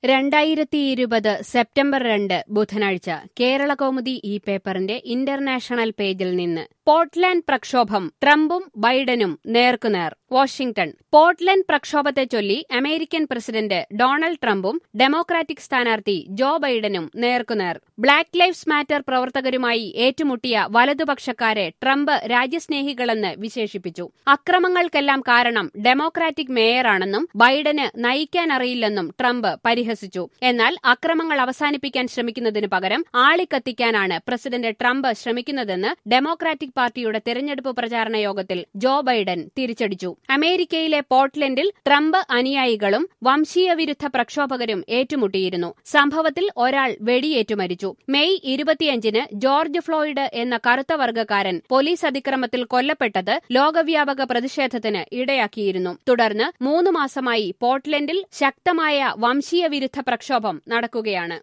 രണ്ടായിരത്തി ഇരുപത് സെപ്റ്റംബർ രണ്ട് ബുധനാഴ്ച കേരളകൗമുദി ഈ പേപ്പറിന്റെ ഇന്റർനാഷണൽ പേജിൽ നിന്ന് പോർട്ട്ലാൻഡ് പ്രക്ഷോഭം ട്രംപും ബൈഡനും നേർക്കുനേർ വാഷിംഗ്ടൺ പോർട്ട്ലൻഡ് പ്രക്ഷോഭത്തെ ചൊല്ലി അമേരിക്കൻ പ്രസിഡന്റ് ഡൊണാൾഡ് ട്രംപും ഡെമോക്രാറ്റിക് സ്ഥാനാർത്ഥി ജോ ബൈഡനും നേർക്കുനേർ ബ്ലാക്ക് ലൈഫ്സ് മാറ്റർ പ്രവർത്തകരുമായി ഏറ്റുമുട്ടിയ വലതുപക്ഷക്കാരെ ട്രംപ് രാജ്യസ്നേഹികളെന്ന് വിശേഷിപ്പിച്ചു അക്രമങ്ങൾക്കെല്ലാം കാരണം ഡെമോക്രാറ്റിക് മേയറാണെന്നും ബൈഡന് നയിക്കാനറിയില്ലെന്നും ട്രംപ് പരിഹസിച്ചു എന്നാൽ അക്രമങ്ങൾ അവസാനിപ്പിക്കാൻ ശ്രമിക്കുന്നതിനു പകരം ആളിക്കത്തിക്കാനാണ് പ്രസിഡന്റ് ട്രംപ് ശ്രമിക്കുന്നതെന്ന് ഡെമോക്രാറ്റിക് പാർട്ടിയുടെ തെരഞ്ഞെടുപ്പ് പ്രചാരണ യോഗത്തിൽ ജോ ബൈഡൻ തിരിച്ചടിച്ചു അമേരിക്കയിലെ പോർട്ട്ലൻഡിൽ ട്രംപ് അനുയായികളും വംശീയവിരുദ്ധ പ്രക്ഷോഭകരും ഏറ്റുമുട്ടിയിരുന്നു സംഭവത്തിൽ ഒരാൾ വെടിയേറ്റു മരിച്ചു മെയ് ഇരുപത്തിയഞ്ചിന് ജോർജ് ഫ്ലോയിഡ് എന്ന കറുത്ത വർഗ്ഗക്കാരൻ പോലീസ് അതിക്രമത്തിൽ കൊല്ലപ്പെട്ടത് ലോകവ്യാപക പ്രതിഷേധത്തിന് ഇടയാക്കിയിരുന്നു തുടർന്ന് മൂന്ന് മാസമായി പോർട്ട്ലൻഡിൽ ശക്തമായ വംശീയവിരുദ്ധ പ്രക്ഷോഭം നടക്കുകയാണ്